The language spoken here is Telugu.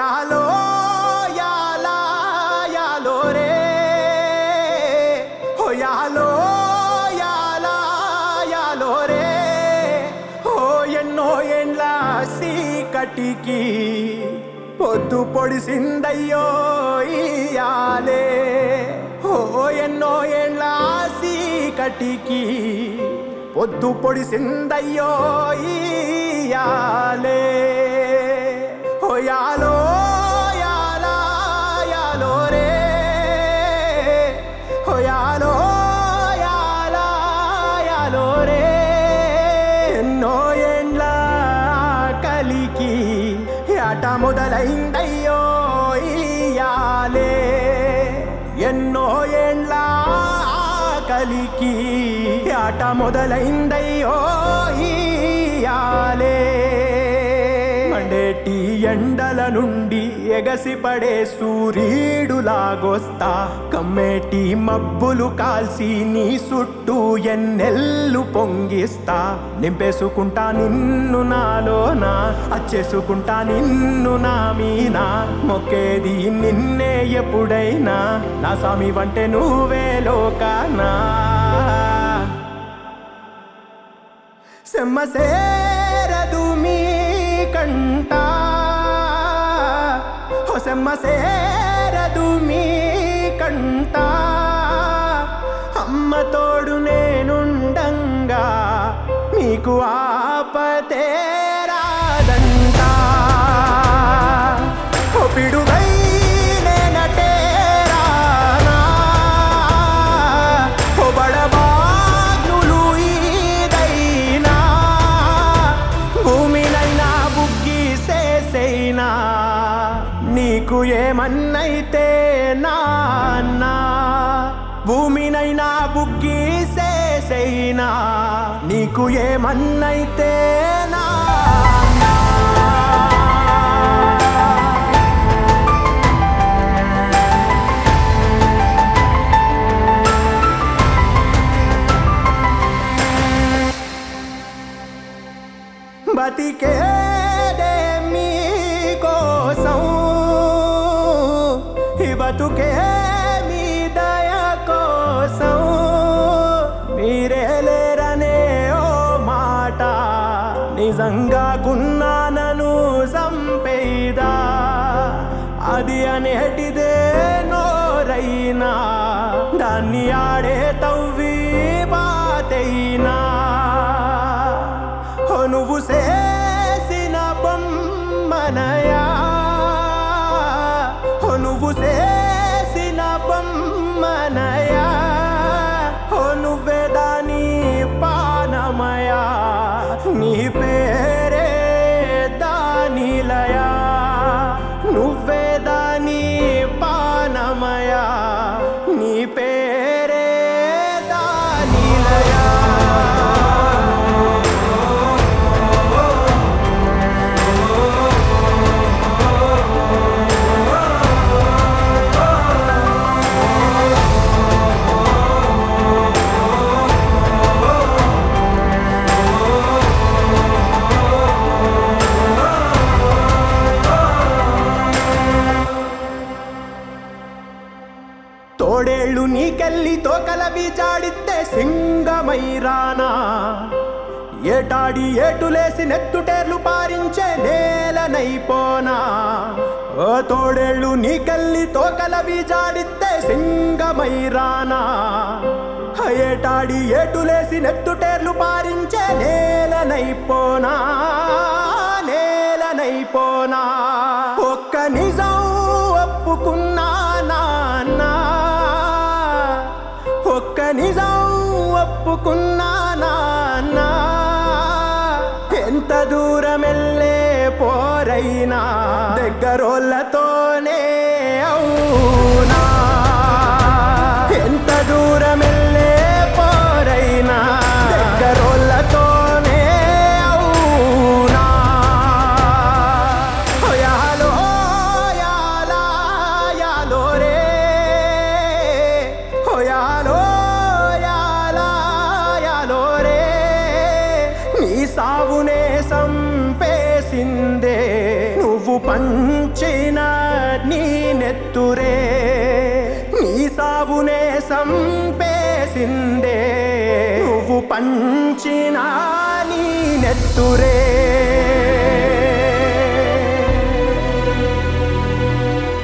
యాలో యాలా యాలో రే హో యాలో యాలా యాలో రే హో ఎన్నో ఎండ్ల సీకటికి పొద్దు పొడిసిందయ్యో ఇయాలే హో ఎన్నో ఎండ్ల సీకటికి పొద్దు పొడిసిందయ్యో ఇయాలే హో యాలో యాలా యాలో రే హో యాలో యాలా యాలో రే ఎన్నో ఏండ్ల కలికి ఆట మొదలైందయ్యో ఇయాలే ఎన్నో ఏండ్ల కలికి ఆట మొదలైందయ్యో ఇయాలే మండేటి ఎండల నుండి ఎగసిపడే సూర్యుడులాగొస్తా కమ్మేటి మబ్బులు కాల్సి నీ చుట్టూ ఎన్నెల్లు పొంగిస్తా నింపేసుకుంటా నిన్ను నాలోనా అచ్చేసుకుంటా నిన్ను నా మీనా మొక్కేది నిన్నే ఎప్పుడైనా నా స్వామి వంటే నువ్వే లోకానా సెమ్మ సేరదు మీ కంట హో సెమ్మ సేరదు మీ కంట అమ్మ తోడు నేనుండంగా మీకు ఆపతే రాదంట హో పిడుగై నేనటే రానా హో బడబాగ్నులు ఈదైనా భూమినైనా బుగ్గి సేసైనా నీకు ఏమన్నైతే నాన్నా భూమినైనా బుగ్గి సేసైనా నీకు ఏమన్నైతే నాన్నా బతికేదే మీకోసం ఈ బతుకే మీ దయ కోసం మీరే లేరనే ఓ మాట నిజంగా గున్నానను సంపేదా అది అనేటిదే నోరైనా దాన్ని ఆడే తవ్వి బాతైనా ఓ నువ్వు చేసిన బొమ్మనయా ఓ నువ్వు చేసిన బొమ్మనయా ఓ నువ్వే దాని పానమయా నీ పేరే దానిలయా నువ్వే దాని పానమయా నీ పేరే దానిలయా తోడేళ్ళు నీకెళ్ళి తోకలవి జాడితే సింగమైరానా ఏటాడి ఏటులేసి నెత్తుటేర్లు పారించే నేలనైపోనా ఓ తోడేళ్ళు నీకెళ్ళి తోకలవి జాడితే సింగమైరానా ఏటాడి ఏటులేసి నెత్తుటేర్లు పారించే నేలనైపోనా నేలనైపోనా ఒక్క నిజం ఒప్పుకున్నా నాన్నా ఒక్క నిజం ఒప్పుకున్నా నాన్నా ఎంత దూరం వెళ్ళే పోరైనా దగ్గరోళ్ళతోనే అవునా ఎంత దూరం వెళ్ళే పోరైనా దగ్గరోళ్ళతోనే అవునా ఓ యాలో యాలా యాలో రే ఓ యాలో యాలా యాలో రే నీ సావునే సంపేసిందే నువ్వు పంచిన నెత్తురే నీ సావునే సంపేసిందే నువ్వు పంచిన నీ నెత్తురే